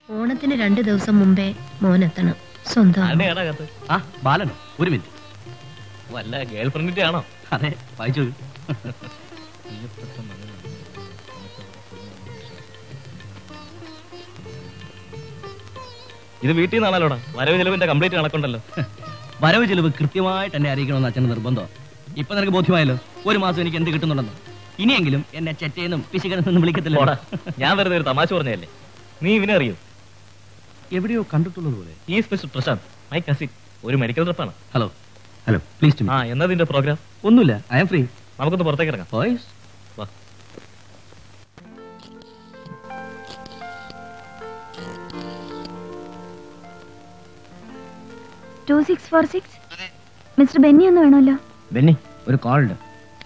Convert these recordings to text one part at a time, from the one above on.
ഓണത്തിന് രണ്ടു ദിവസം മുമ്പേ മോനെത്തണം സ്വന്തം ആരുടെയാടാ അകത്ത് ആ ബാലനോ ഒരു മിനിറ്റ് വല്ല ഗേൾ ഫ്രണ്ടിന്റെ ആണോ അതെ വായിച്ചു ഇത് വീട്ടിൽ നിന്നാണല്ലോടാ വരവ് ചെലവിന്റെ കംപ്ലീറ്റ് കണക്കുണ്ടല്ലോ വരവ് ചെലവ് കൃത്യമായിട്ട് എന്നെ അറിയിക്കണമെന്ന് അച്ഛന് നിർബന്ധം ഇപ്പൊ നിനക്ക് ബോധ്യമായല്ലോ ഒരു മാസം എനിക്ക് എന്ത് കിട്ടുന്നുണ്ടെന്ന് ഇനിയെങ്കിലും എന്നെ ചെറ്റേന്നും പിശുകനെന്നും വിളിക്കത്തില്ല പോടാ ഞാൻ വെറുതെ ഒരു തമാശ പറഞ്ഞതല്ലേ നീ ഇവനെ അറിയൂ എവിടെയോ കണ്ടിട്ടുള്ളത് പോലെ ഈ സ്പെഷ്യൽ പ്രശാന്ത് മൈ കസിൻ ഒരു മെഡിക്കൽ ട്രിപ്പാണ് ഹലോ ഹലോ പ്ലീസ് ആ എന്നതിന്റെ പ്രോഗ്രാം ഒന്നുമില്ല ഐ എം ഫ്രീ നമുക്കൊന്ന് പുറത്തേക്ക് ഇറങ്ങാം വോയിസ് വാ two six four six mister Benny ഒന്ന് വേണമല്ലോ ബെന്നി ഒരു കോൾ ഉണ്ട്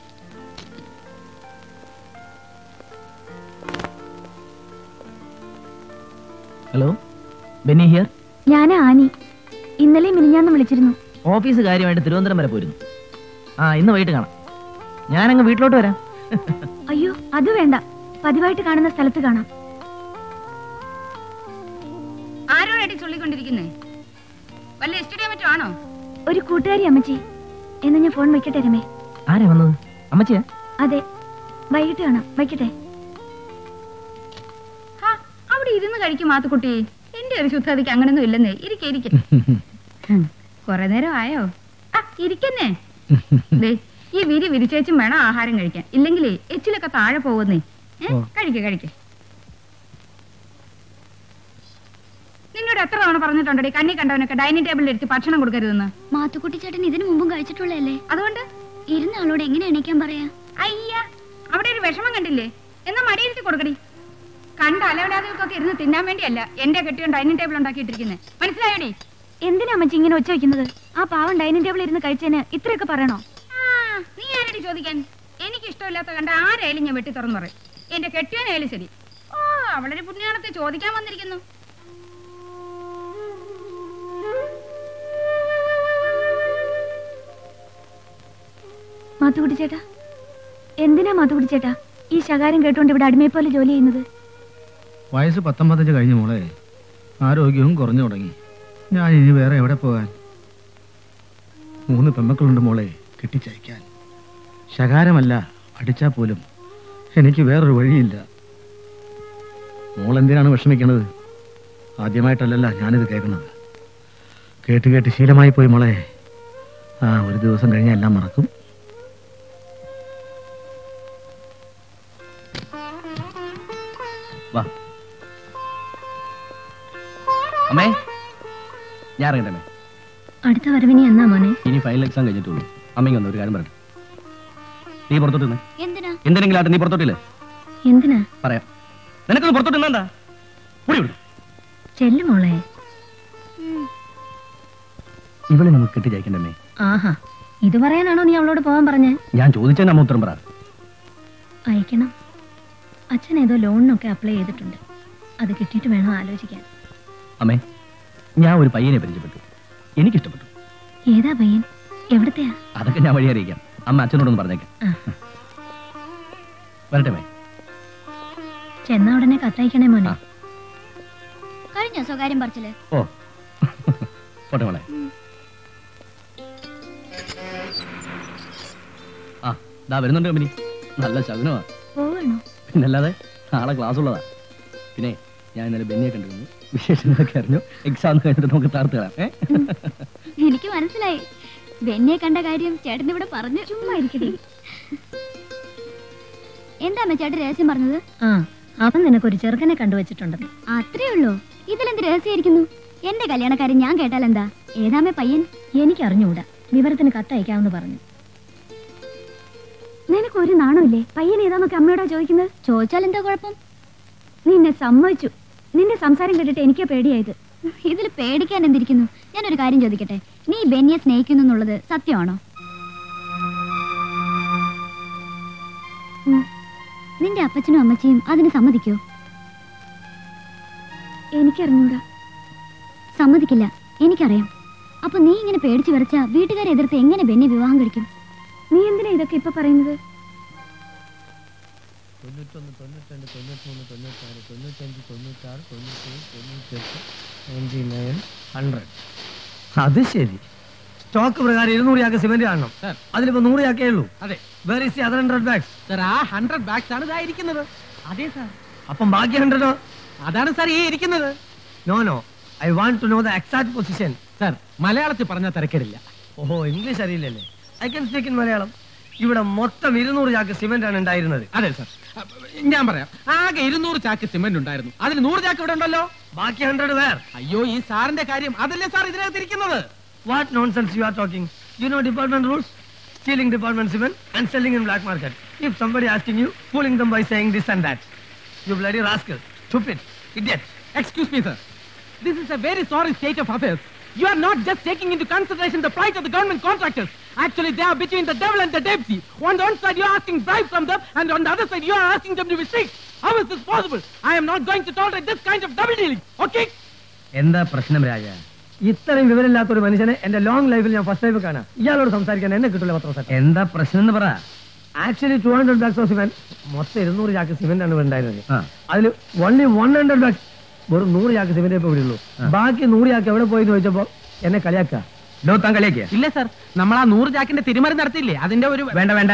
ഹലോ ബെന്നി ഹിയർ ഞാൻ ആനി ഇന്നലെ മിനിഞ്ഞാന്ന് വിളിച്ചിരുന്നു ഓഫീസ് കാര്യമായിട്ട് തിരുവനന്തപുരം വരെ പോയിരുന്നു ആ ഇന്ന് വൈകിട്ട് കാണാം ഞാനങ്ങ് വീട്ടിലോട്ട് വരാം അയ്യോ അത് വേണ്ട പതിവായിട്ട് കാണുന്ന സ്ഥലത്ത് കാണാം ആരോടായിട്ട് ചൊല്ലിക്കൊണ്ടിരിക്കുന്നേ വല്ല എസ്റ്റുഡിയോ മറ്റോ ആണോ ഒരു കൂട്ടുകാരി അമ്മച്ചി എന്നാ ഞാൻ ഫോൺ വയ്ക്കട്ടെ രമേ ആരാ വന്നത് അമ്മച്ചിയാ അതെ വൈകിട്ട് കാണാം വയ്ക്കട്ടെ ഹാ അവിടെ ഇരുന്ന് കഴിക്കും മാത്തുക്കുട്ടി എന്റെ ഒരു ശുദ്ധതയ്ക്ക് അങ്ങനൊന്നും ഇല്ലെന്നേ ഇരിക്കെ ഇരിക്കെ കൊറേ നേരം ആയോ ആ ഇരിക്കന്നെ ദേ ഈ വിരി വിരിച്ചേച്ചും വേണം ആഹാരം കഴിക്കാൻ ഇല്ലെങ്കിലേ എച്ചിലൊക്കെ താഴെ പോകുന്നേ ഏ കഴിക്കെ കഴിക്കെ നിന്നോട് എത്ര തവണ പറഞ്ഞിട്ടുണ്ടോ കണ്ണി കണ്ടവനൊക്കെ ഡൈനിങ് ടേബിളിൽ എടുത്ത് ഭക്ഷണം കൊടുക്കരുതെന്ന് മാത്തുക്കുട്ടി ചേട്ടൻ ഇതിനു മുമ്പും കഴിച്ചിട്ടുള്ളതല്ലേ അതുകൊണ്ട് ഇരുന്ന ആളോട് എങ്ങനെ എണീക്കാൻ പറയാ അയ്യ അവിടെ ഒരു വിഷമം കണ്ടില്ലേ എന്നാ മടിയിരുത്തി കൊടുക്കടി കണ്ട അലവലാദികൾക്കൊക്കെ ഇരുന്ന് തിന്നാൻ വേണ്ടിയല്ല എന്റെ കെട്ടിയോൻ ഡൈനിങ് ടേബിൾ ഉണ്ടാക്കിയിട്ടിരിക്കുന്നത് മനസ്സിലായോടി എന്തിനാ അമ്മച്ചി ഇങ്ങനെ ഒച്ച വെക്കുന്നത് ആ പാവം ഡൈനിങ് ടേബിളിൽ ഇരുന്ന് കഴിച്ചതിന് ഇത്രയൊക്കെ പറയണോ ആ, നീ ആരടി ചോദിക്കാൻ എനിക്ക് ഇഷ്ടമില്ലാത്ത കണ്ട ആരായാലും ഞാൻ വെട്ടി തുറന്നു പറയും എന്റെ കെട്ടിയോനായാലും ശരി ഓ അവളൊരു പുണ്യാണത്തെ ചോദിക്കാൻ വന്നിരിക്കുന്നു മാത്തുക്കുട്ടി ചേട്ടാ എന്തിനാ മാത്തുക്കുട്ടി ചേട്ടാ ഈ ശകാരം കേട്ടുകൊണ്ട് ഇവിടെ അടിമയെ പോലെ ജോലി ചെയ്യുന്നത് വയസ്സ് പത്തൊമ്പത്തഞ്ച് കഴിഞ്ഞ മോളെ ആരോഗ്യവും കുറഞ്ഞു തുടങ്ങി ഞാൻ ഇനി വേറെ എവിടെ പോകാൻ മൂന്ന് പെമ്മക്കളുണ്ട് മോളെ കെട്ടിച്ചയക്കാൻ ശകാരമല്ല അടിച്ചാൽ പോലും എനിക്ക് വേറൊരു വഴിയില്ല മോൾ എന്തിനാണ് വിഷമിക്കണത് ആദ്യമായിട്ടല്ലല്ല ഞാനിത് കേൾക്കുന്നത് കേട്ട് കേട്ട് ശീലമായി പോയി മോളെ ആ ഒരു ദിവസം കഴിഞ്ഞാൽ എല്ലാം മറക്കും വാ അമ്മേ ഞാൻ ഇറങ്ങട്ടെ അമ്മേ അടുത്ത വരവിനി എന്നാ മോനെ ഇനി ഫൈനൽ എക്സാം കഴിഞ്ഞിട്ടുള്ളൂ അമ്മയ്ക്ക് വന്നു ഒരു കാര്യം പറയട്ടെ നീ പുറത്തോട്ട് നിന്നേ എന്തിനാ എന്തിനെങ്കിലും ആട്ടെ നീ പുറത്തോട്ടില്ലേ എന്തിനാ പറയാം നിനക്കൊന്ന് പുറത്തോട്ട് നിന്നാ കൂടി വിടും ചെല്ലു മോളെ ഇവളെ നമുക്ക് കെട്ടിച്ചയക്കണ്ടേ അമ്മേ ആഹാ ഇത് പറയാനാണോ നീ അവളോട് പോവാൻ പറഞ്ഞേ ഞാൻ ചോദിച്ചതിന് അമ്മ ഉത്തരം പറ അയക്കണം അച്ഛൻ ഏതോ ലോണിനൊക്കെ അപ്ലൈ ചെയ്തിട്ടുണ്ട് അത് കിട്ടിയിട്ട് വേണം ആലോചിക്കാൻ അമ്മേ ഞാൻ ഒരു പയ്യനെ പരിചയപ്പെട്ടു എനിക്കിഷ്ടപ്പെട്ടു ഏതാ പയ്യൻ എവിടത്തെയാ അതൊക്കെ ഞാൻ വഴി അറിയിക്കാം അമ്മ അച്ഛനോടൊന്ന് പറഞ്ഞേക്കാം ആ. വരട്ടെ അമ്മേ ചെന്ന ഉടനെ കത്തയക്കണേ മോനെ ആ. കഴിഞ്ഞോ സ്വകാര്യം പറച്ചില് ഓ പോട്ടെ മോളെ ആ ദാ വരുന്നുണ്ട് കമ്പനി നല്ല ശകുനമാ പോവാണോ പിന്നല്ലാതെ നാളെ ക്ലാസ് ഉള്ളതാ പിന്നെ ഞാൻ ഇന്നലെ ബെന്നിയെ കണ്ടിരുന്നു വിശേഷങ്ങളൊക്കെ അറിഞ്ഞു എക്സാം കഴിഞ്ഞിട്ട് നമുക്ക് താർത്ത് കളയാം ഏ എനിക്ക് മനസ്സിലായി ബെന്നിയെ കണ്ട കാര്യം ചേട്ടൻ ഇവിടെ പറഞ്ഞു ചുമ്മാ ഇരിക്കട്ടെ എന്താ അമ്മ ചേട്ടൻ രഹസ്യം പറഞ്ഞത് ആ അവൻ നിനക്കൊരു ചെറുക്കനെ കണ്ടുവച്ചിട്ടുണ്ടെന്ന് അത്രേ ഉള്ളൂ ഇതിലെന്ത് രഹസ്യമായിരിക്കുന്നു എന്റെ കല്യാണക്കാരൻ ഞാൻ കേട്ടാൽ എന്താ ഏതാമേ പയ്യൻ എനിക്ക് അറിഞ്ഞുകൂടാ വിവരത്തിന് കത്തയക്കാമെന്ന് പറഞ്ഞു നിനക്ക് ഒരു നാണമില്ലേ പയ്യൻ ഏതാന്നൊക്കെ അമ്മയോടാ ചോദിക്കുന്നത് ചോദിച്ചാൽ എന്താ കുഴപ്പം നിന്നെ സമ്മതിച്ചു നിന്റെ സംസാരം കേട്ടിട്ട് എനിക്ക് പേടിയായത് ഇതിൽ പേടിക്കാൻ എന്തിരിക്കുന്നു ഞാനൊരു കാര്യം ചോദിക്കട്ടെ നീ ബെന്നിയെ സ്നേഹിക്കുന്നു എന്നുള്ളത് സത്യമാണോ ഉം. നിന്റെ അപ്പച്ചനും അമ്മച്ചിയും അതിന് സമ്മതിക്കോ എനിക്കറിഞ്ഞൂടാ സമ്മതിക്കില്ല എനിക്കറിയാം അപ്പൊ നീ ഇങ്ങനെ പേടിച്ചു വരച്ച വീട്ടുകാരെ എതിർത്ത് എങ്ങനെ ബെന്നി വിവാഹം കഴിക്കും നീ എന്തിനാ ഇതൊക്കെ ഇപ്പൊ പറയുന്നത് തൊണ്ണൂറ്റൊന്ന് തൊണ്ണൂറ്റിരണ്ട് തൊണ്ണൂറ്റിമൂന്ന് തൊണ്ണൂറ്റാറ് തൊണ്ണൂറ്റഞ്ച് തൊണ്ണൂറ്റാറ് തൊണ്ണൂറ്റേഴ് തൊണ്ണൂറ്റെട്ട് നയൻറ്റി നയൻ ഹൺഡ്രഡ് അത് ശരി സ്റ്റോക്ക് പ്രകാരം ഇരുന്നൂറ് ചാക്ക് സിമെന്റ് കാണണം അതിലിപ്പോ നൂറ് ചാക്കേ ഉള്ളൂ അതെ where is other hundred bags sir ആ ഹൺഡ്രഡ് ബാഗ്സ് ആണ് ഇതായിരിക്കുന്നത് അതെ സാർ അപ്പം ബാക്കി ഹൺഡ്രഡോ അതാണ് സാർ ഈ ഇരിക്കുന്നത് no no I want to know the exact position sir മലയാളത്തിൽ പറഞ്ഞാൽ തിരക്കിടില്ല ഓഹോ ഇംഗ്ലീഷ് അറിയില്ലല്ലേ I can speak in Malayalam ഇവിടെ മൊത്തം ഇരുന്നൂറ് ചാക്ക് സിമെന്റ് ആണ് ഉണ്ടായിരുന്നത് അതെ സാർ ഞാൻ പറയാം ആകെ ഇരുന്നൂറ് ചാക്ക് സിമെന്റ് ഉണ്ടായിരുന്നു അതിൽ നൂറ് ചാക്ക് ഇവിടെ ഉണ്ടല്ലോ ബാക്കി ഹൺഡ്രഡ് വേർ അയ്യോ ഈ സാറിന്റെ കാര്യം അതല്ലേ സാർ ഇതിനകത്ത് ഇരിക്കുന്നത് What nonsense you are talking? You know department rules? Stealing department cement and selling in black market. If somebody asking you, fooling them by saying this and that. You bloody rascal, stupid, idiot. Excuse me, sir. This is a very sorry state of affairs. You are not just taking into consideration the plight of the government contractors. Actually, they are between the devil and the Dead Sea. On the one side, you are asking bribes from them, and on the other side, you are asking them to be strict. How is this possible? I am not going to tolerate this kind of double dealing. Okay? എന്താ പ്രശ്നം രാജ ഇത്രയും വിവരമില്ലാത്ത ഒരു മനുഷ്യനെ എന്റെ long ലൈഫിൽ ഞാൻ first time കാണാം ഇയാളോട് സംസാരിക്കാൻ എന്നെ കിട്ടില്ല പത്ര എന്താ പ്രശ്നം എന്ന് പറ actually two hundred bags of cement മൊത്തം ഇരുന്നൂറ് ചാക്ക് സിമെന്റ് ആണ് ഇവിടെ ഉണ്ടായിരുന്നത് അതിൽ ഓൺലി വൺ ഹൺഡ്രഡ് ബാഗ്സ് വെറും നൂറ് ചാക്ക് സിമെന്റ് ഇപ്പൊ ഇവിടെ ഉള്ളൂ ബാക്കി നൂറ് ചാക്ക് എവിടെ പോയി എന്ന് ചോദിച്ചപ്പോ എന്നെ കളിയാക്കുക ലോ താൻ കളിയാക്കിയ ഇല്ല സർ നമ്മൾ ആ നൂറ് ചാക്കിന്റെ തിരിമറി നടത്തിയില്ലേ അതിന്റെ ഒരു വേണ്ട വേണ്ട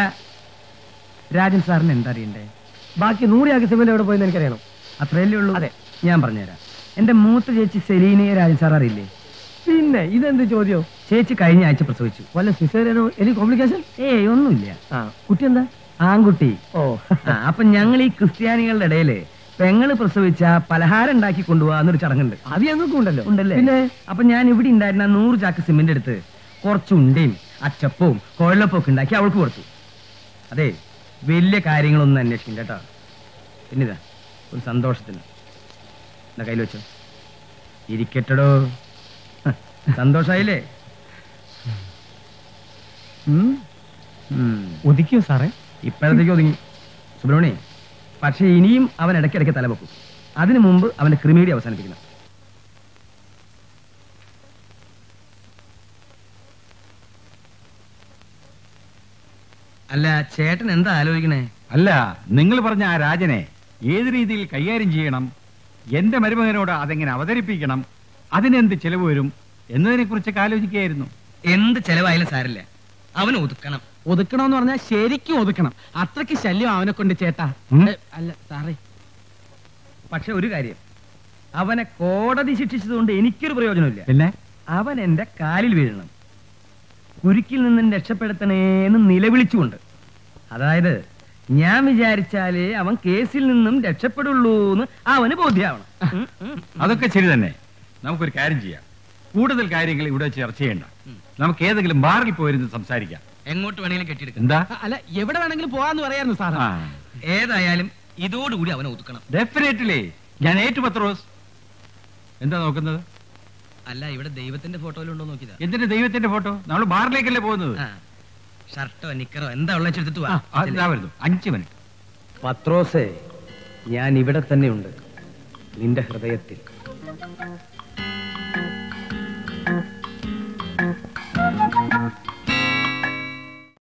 രാജൻ സാറിന് എന്താ അറിയണ്ടേ ബാക്കി നൂറ് ചാക്ക് സിമെന്റ് എവിടെ പോയി എന്ന് എനിക്കറിയണം അത്രയല്ലേ ഉള്ളൂ അതെ. ഞാൻ പറഞ്ഞുതരാം എന്റെ മൂത്ത ചേച്ചി സെലീനയെ രാജൻ സാർ അറിയില്ലേ പിന്നെ ഇതെന്ത് ചോദ്യം ചേച്ചി കഴിഞ്ഞ ആഴ്ച പ്രസവിച്ചു വല്ല സിസേറിയനോ എനി കോംപ്ലിക്കേഷൻ ഏയ് ഒന്നുമില്ല ആ കുട്ടി എന്താ ആൺകുട്ടി ഓ ആ, അപ്പൊ ഞങ്ങൾ ഈ ക്രിസ്ത്യാനികളുടെ ഇടയില് പെങ്ങള് പ്രസവിച്ച പലഹാരം ഉണ്ടാക്കി കൊണ്ടുപോകാന്നൊരു ചടങ്ങുണ്ട് അത് ഞങ്ങൾക്കും ഉണ്ടല്ലോ ഉണ്ടല്ലേ പിന്നെ അപ്പൊ ഞാൻ ഇവിടെ ഉണ്ടായിരുന്ന നൂറ് ചാക്ക് സിമെന്റ് എടുത്ത് കുറച്ച് ഉണ്ടയും അച്ചപ്പവും കുഴലപ്പവും ഒക്കെ ഉണ്ടാക്കി അവൾക്ക് കൊടുത്തു അതെ വലിയ കാര്യങ്ങളൊന്നും അന്വേഷിക്കും കേട്ടോ പിന്നിതാ ഒരു സന്തോഷത്തിന് എന്താ കയ്യിൽ വെച്ചോ ഇരിക്കട്ടടോ ഹ, സന്തോഷായില്ലേ ഉം? ഉം. ഒതുക്കിയോ സാറേ ഇപ്പോഴത്തേക്ക് ഒതുങ്ങി സുബ്രഹ്മണി പക്ഷെ ഇനിയും അവൻ ഇടയ്ക്കിടയ്ക്ക് തലവെക്കും അതിനു മുമ്പ് അവന്റെ ക്രിമീഡി അവസാനിപ്പിക്കണം അല്ല ചേട്ടൻ എന്താ ആലോചിക്കണേ അല്ല നിങ്ങൾ പറഞ്ഞ ആ രാജനെ ഏത് രീതിയിൽ കൈകാര്യം ചെയ്യണം എന്റെ മരുമകനോട് അതെങ്ങനെ അവതരിപ്പിക്കണം അതിനെന്ത് ചെലവ് വരും എന്നതിനെ കുറിച്ചൊക്കെ ആലോചിക്കുകയായിരുന്നു എന്ത് ചെലവായാലും സാരില്ല അവൻ ഒതുക്കണം ഒതുക്കണമെന്ന് പറഞ്ഞാൽ ശരിക്കും ഒതുക്കണം അത്രയ്ക്ക് ശല്യം അവനെ കൊണ്ട് ചേട്ടാ ഉം. ഏ, അല്ല സാറേ പക്ഷെ ഒരു കാര്യം അവനെ കോടതി ശിക്ഷിച്ചതുകൊണ്ട് എനിക്കൊരു പ്രയോജനമില്ല പിന്നെ അവൻ എന്റെ കാലിൽ വീഴണം കുരുക്കിൽ നിന്നും രക്ഷപ്പെടുത്തണേന്ന് നിലവിളിച്ചുകൊണ്ട് അതായത് ഞാൻ വിചാരിച്ചാലേ അവൻ കേസിൽ നിന്നും രക്ഷപ്പെടുള്ളൂ എന്ന് അവന് ബോധ്യമാവണം ഉം, ഉം. അതൊക്കെ ശരി തന്നെ നമുക്കൊരു കാര്യം ചെയ്യാം കൂടുതൽ കാര്യങ്ങൾ ഇവിടെ വെച്ച് ചർച്ച ചെയ്യണ്ട നമുക്ക് ഏതെങ്കിലും ബാറിൽ പോയിരുന്ന് സംസാരിക്കാം എങ്ങോട്ട് വേണമെങ്കിലും കെട്ടിയെടുക്കാം എന്താ അല്ല എവിടെ വേണമെങ്കിലും പോവാന്ന് പറയായിരുന്നു സാർ ആ ഏതായാലും ഇതോടുകൂടി അവനെ ഒതുക്കണം ഡെഫിനറ്റ്ലി ഞാൻ ഏറ്റു പത്രോസ് എന്താ നോക്കുന്നത് അല്ല ഇവിടെ ദൈവത്തിന്റെ ഫോട്ടോയിലുണ്ടോ നോക്കിയതാ എന്തിന്റെ ദൈവത്തിന്റെ ഫോട്ടോ നമ്മൾ ബാറിലേക്കല്ലേ പോകുന്നത് ആ, ഷർട്ടോ നിക്കറോ എന്താ ഉള്ള എടുത്തിട്ട് ആ, വാ അതാ വരുന്നു അഞ്ച് മിനിറ്റ് പത്രോസേ ഞാൻ ഇവിടെ തന്നെ ഉണ്ട് നിന്റെ ഹൃദയത്തിൽ